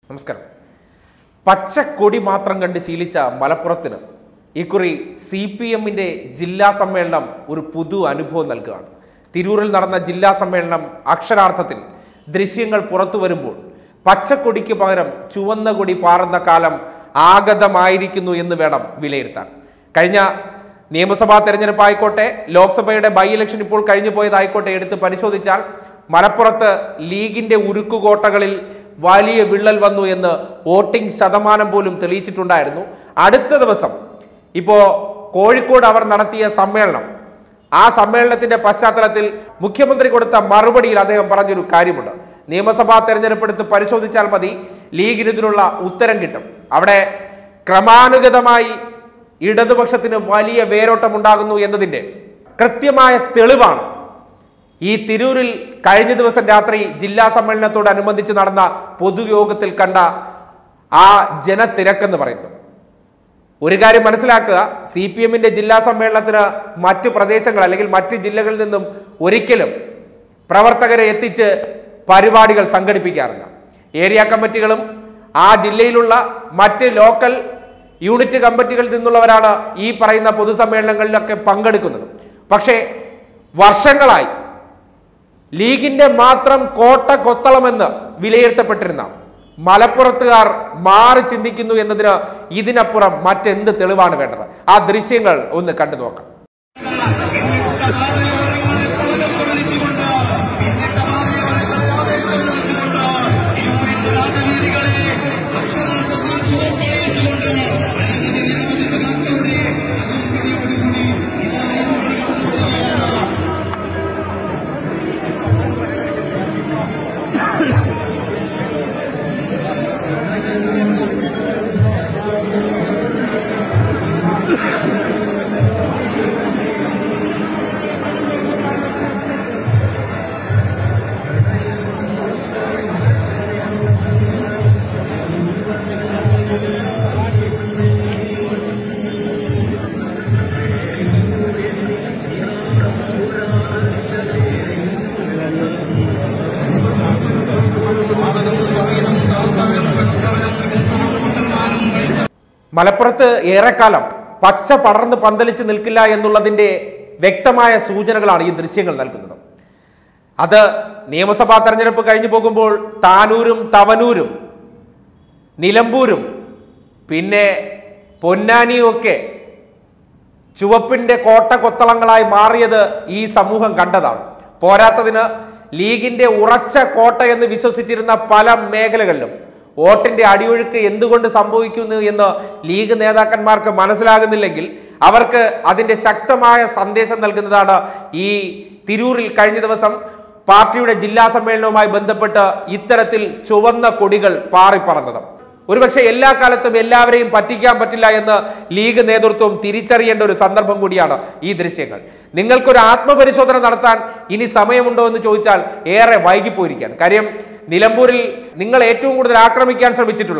നമസ്കാരം പച്ചക്കൊടി മാത്രം കണ്ട് ശീലിച്ച മലപ്പുറത്തിന് ഇക്കുറി സി പി എമ്മിൻ്റെ ജില്ലാ സമ്മേളനം ഒരു പുതു അനുഭവം നൽകുകയാണ് തിരൂരിൽ നടന്ന ജില്ലാ സമ്മേളനം അക്ഷരാർത്ഥത്തിൽ ദൃശ്യങ്ങൾ പുറത്തു വരുമ്പോൾ പച്ചക്കൊടിക്ക് പകരം ചുവന്ന കൊടി പാറുന്ന കാലം ആഗതമായിരിക്കുന്നു എന്ന് വേണം വിലയിരുത്താൻ കഴിഞ്ഞ നിയമസഭാ തെരഞ്ഞെടുപ്പ് ആയിക്കോട്ടെ ലോക്സഭയുടെ ബൈ ഇലക്ഷൻ ഇപ്പോൾ കഴിഞ്ഞു പോയതായിക്കോട്ടെ എടുത്ത് പരിശോധിച്ചാൽ മലപ്പുറത്ത് ലീഗിന്റെ ഉരുക്കുകോട്ടകളിൽ വലിയ വിള്ളൽ വന്നു എന്ന് വോട്ടിംഗ് ശതമാനം പോലും തെളിയിച്ചിട്ടുണ്ടായിരുന്നു അടുത്ത ദിവസം ഇപ്പോൾ കോഴിക്കോട് അവർ നടത്തിയ സമ്മേളനം ആ സമ്മേളനത്തിന്റെ പശ്ചാത്തലത്തിൽ മുഖ്യമന്ത്രി കൊടുത്ത മറുപടിയിൽ അദ്ദേഹം പറഞ്ഞൊരു കാര്യമുണ്ട് നിയമസഭാ തെരഞ്ഞെടുപ്പ് എടുത്ത് പരിശോധിച്ചാൽ മതി ലീഗിന് ഇതിനുള്ള ഉത്തരം കിട്ടും അവിടെ ക്രമാനുഗതമായി ഇടതുപക്ഷത്തിന് വലിയ വേരോട്ടം ഉണ്ടാകുന്നു എന്നതിൻ്റെ കൃത്യമായ തെളിവാണ് ഈ തിരൂരിൽ കഴിഞ്ഞ ദിവസം രാത്രി ജില്ലാ സമ്മേളനത്തോടനുബന്ധിച്ച് നടന്ന പൊതുയോഗത്തിൽ കണ്ട ആ ജനത്തിരക്കെന്ന് പറയുന്നത് ഒരു കാര്യം മനസ്സിലാക്കുക സി പി എമ്മിന്റെ ജില്ലാ സമ്മേളനത്തിന് മറ്റു പ്രദേശങ്ങൾ അല്ലെങ്കിൽ മറ്റ് ജില്ലകളിൽ നിന്നും ഒരിക്കലും പ്രവർത്തകരെ എത്തിച്ച് പരിപാടികൾ സംഘടിപ്പിക്കാറില്ല ഏരിയ കമ്മിറ്റികളും ആ ജില്ലയിലുള്ള മറ്റ് ലോക്കൽ യൂണിറ്റ് കമ്മിറ്റികളിൽ നിന്നുള്ളവരാണ് ഈ പറയുന്ന പൊതുസമ്മേളനങ്ങളിലൊക്കെ പങ്കെടുക്കുന്നത് പക്ഷേ വർഷങ്ങളായി ലീഗിന്റെ മാത്രം കോട്ട കൊത്തളമെന്ന് വിലയിരുത്തപ്പെട്ടിരുന്ന മലപ്പുറത്തുകാർ മാറി ചിന്തിക്കുന്നു എന്നതിന് ഇതിനപ്പുറം മറ്റെന്ത് തെളിവാണ് വേണ്ടത് ആ ദൃശ്യങ്ങൾ ഒന്ന് കണ്ടു നോക്കാം മലപ്പുറത്ത് ഏറെക്കാലം പച്ച പടർന്ന് പന്തലിച്ച് നിൽക്കില്ല എന്നുള്ളതിന്റെ വ്യക്തമായ സൂചനകളാണ് ഈ ദൃശ്യങ്ങൾ നൽകുന്നത് അത് നിയമസഭാ തെരഞ്ഞെടുപ്പ് കഴിഞ്ഞു പോകുമ്പോൾ താനൂരും തവനൂരും നിലമ്പൂരും പിന്നെ പൊന്നാനിയും ഒക്കെ ചുവപ്പിന്റെ കോട്ട കൊത്തളങ്ങളായി മാറിയത് ഈ സമൂഹം കണ്ടതാണ് പോരാത്തതിന് ലീഗിന്റെ ഉറച്ച കോട്ട എന്ന് വിശ്വസിച്ചിരുന്ന പല മേഖലകളിലും വോട്ടിന്റെ അടിയൊഴുക്ക് എന്തുകൊണ്ട് സംഭവിക്കുന്നു എന്ന് ലീഗ് നേതാക്കന്മാർക്ക് മനസ്സിലാകുന്നില്ലെങ്കിൽ അവർക്ക് അതിന്റെ ശക്തമായ സന്ദേശം നൽകുന്നതാണ് ഈ തിരൂരിൽ കഴിഞ്ഞ ദിവസം പാർട്ടിയുടെ ജില്ലാ സമ്മേളനവുമായി ബന്ധപ്പെട്ട് ഇത്തരത്തിൽ ചുവന്ന കൊടികൾ പാറിപ്പറന്നത് ഒരുപക്ഷെ എല്ലാ കാലത്തും എല്ലാവരെയും പറ്റിക്കാൻ പറ്റില്ല എന്ന് ലീഗ് നേതൃത്വം തിരിച്ചറിയേണ്ട ഒരു സന്ദർഭം കൂടിയാണ് ഈ ദൃശ്യങ്ങൾ നിങ്ങൾക്കൊരു ആത്മപരിശോധന നടത്താൻ ഇനി സമയമുണ്ടോ എന്ന് ചോദിച്ചാൽ ഏറെ വൈകിപ്പോയിരിക്കുകയാണ് കാര്യം നിലമ്പൂരിൽ നിങ്ങൾ ഏറ്റവും കൂടുതൽ ആക്രമിക്കാൻ ശ്രമിച്ചിട്ടുള്ള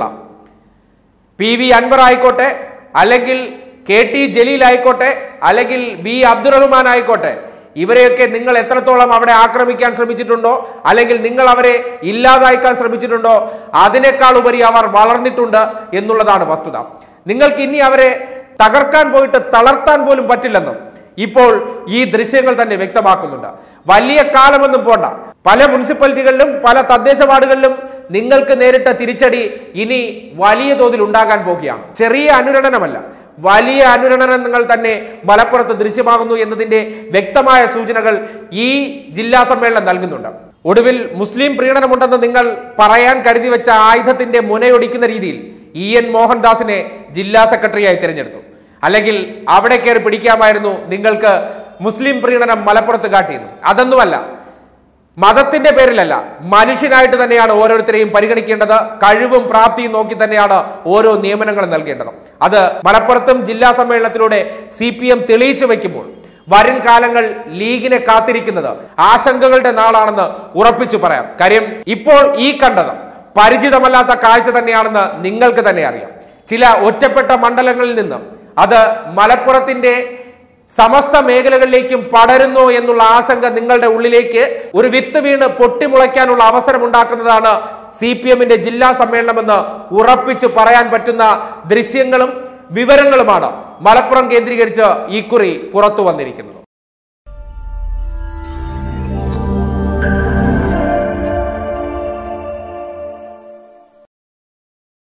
പി വി അൻവർ ആയിക്കോട്ടെ അല്ലെങ്കിൽ കെ ടി ജലീൽ ആയിക്കോട്ടെ അല്ലെങ്കിൽ വി അബ്ദുറഹ്മാൻ ആയിക്കോട്ടെ ഇവരെയൊക്കെ നിങ്ങൾ എത്രത്തോളം അവിടെ ആക്രമിക്കാൻ ശ്രമിച്ചിട്ടുണ്ടോ അല്ലെങ്കിൽ നിങ്ങൾ അവരെ ഇല്ലാതാക്കാൻ ശ്രമിച്ചിട്ടുണ്ടോ അതിനേക്കാൾ ഉപരി അവർ വളർന്നിട്ടുണ്ട് എന്നുള്ളതാണ് വസ്തുത നിങ്ങൾക്ക് ഇനി അവരെ തകർക്കാൻ പോയിട്ട് തളർത്താൻ പോലും പറ്റില്ലെന്നും ഇപ്പോൾ ഈ ദൃശ്യങ്ങൾ തന്നെ വ്യക്തമാക്കുന്നുണ്ട് വലിയ കാലമൊന്നും പോണ്ട പല മുനിസിപ്പാലിറ്റികളിലും പല തദ്ദേശ വാർഡുകളിലും നിങ്ങൾക്ക് നേരിട്ട തിരിച്ചടി ഇനി വലിയ തോതിൽ ഉണ്ടാകാൻ പോകുകയാണ് ചെറിയ അനുരണനമല്ല വലിയ അനുരണനങ്ങൾ തന്നെ മലപ്പുറത്ത് ദൃശ്യമാകുന്നു എന്നതിന്റെ വ്യക്തമായ സൂചനകൾ ഈ ജില്ലാ സമ്മേളനം നൽകുന്നുണ്ട് ഒടുവിൽ മുസ്ലിം പ്രീണനമുണ്ടെന്ന് നിങ്ങൾ പറയാൻ കരുതി വെച്ച ആയുധത്തിന്റെ മുനയൊടിക്കുന്ന രീതിയിൽ ഇ എൻ മോഹൻദാസിനെ ജില്ലാ സെക്രട്ടറിയായി തിരഞ്ഞെടുത്തു അല്ലെങ്കിൽ അവിടെ കയറി പിടിക്കാമായിരുന്നു നിങ്ങൾക്ക് മുസ്ലിം പ്രീണനം മലപ്പുറത്ത് കാട്ടിയത് അതൊന്നുമല്ല മതത്തിന്റെ പേരിലല്ല മനുഷ്യനായിട്ട് തന്നെയാണ് ഓരോരുത്തരെയും പരിഗണിക്കേണ്ടത് കഴിവും പ്രാപ്തിയും നോക്കി തന്നെയാണ് ഓരോ നിയമനങ്ങളും നൽകേണ്ടത് അത് മലപ്പുറത്തും ജില്ലാ സമ്മേളനത്തിലൂടെ സി പി എം തെളിയിച്ചു വയ്ക്കുമ്പോൾ വരും കാലങ്ങൾ ലീഗിനെ കാത്തിരിക്കുന്നത് ആശങ്കകളുടെ നാളാണെന്ന് ഉറപ്പിച്ചു പറയാം കാര്യം ഇപ്പോൾ ഈ കണ്ടത് പരിചിതമല്ലാത്ത കാഴ്ച തന്നെയാണെന്ന് നിങ്ങൾക്ക് തന്നെ അറിയാം ചില ഒറ്റപ്പെട്ട മണ്ഡലങ്ങളിൽ നിന്ന് അത് മലപ്പുറത്തിന്റെ സമസ്ത മേഖലകളിലേക്കും പടരുന്നു എന്നുള്ള ആശങ്ക നിങ്ങളുടെ ഉള്ളിലേക്ക് ഒരു വിത്ത് വീണ് പൊട്ടിമുളയ്ക്കാനുള്ള അവസരം ഉണ്ടാക്കുന്നതാണ് സി പി എമ്മിന്റെ ജില്ലാ സമ്മേളനമെന്ന് ഉറപ്പിച്ചു പറയാൻ പറ്റുന്ന ദൃശ്യങ്ങളും വിവരങ്ങളുമാണ് മലപ്പുറം കേന്ദ്രീകരിച്ച് ഈ കുറി പുറത്തു വന്നിരിക്കുന്നത്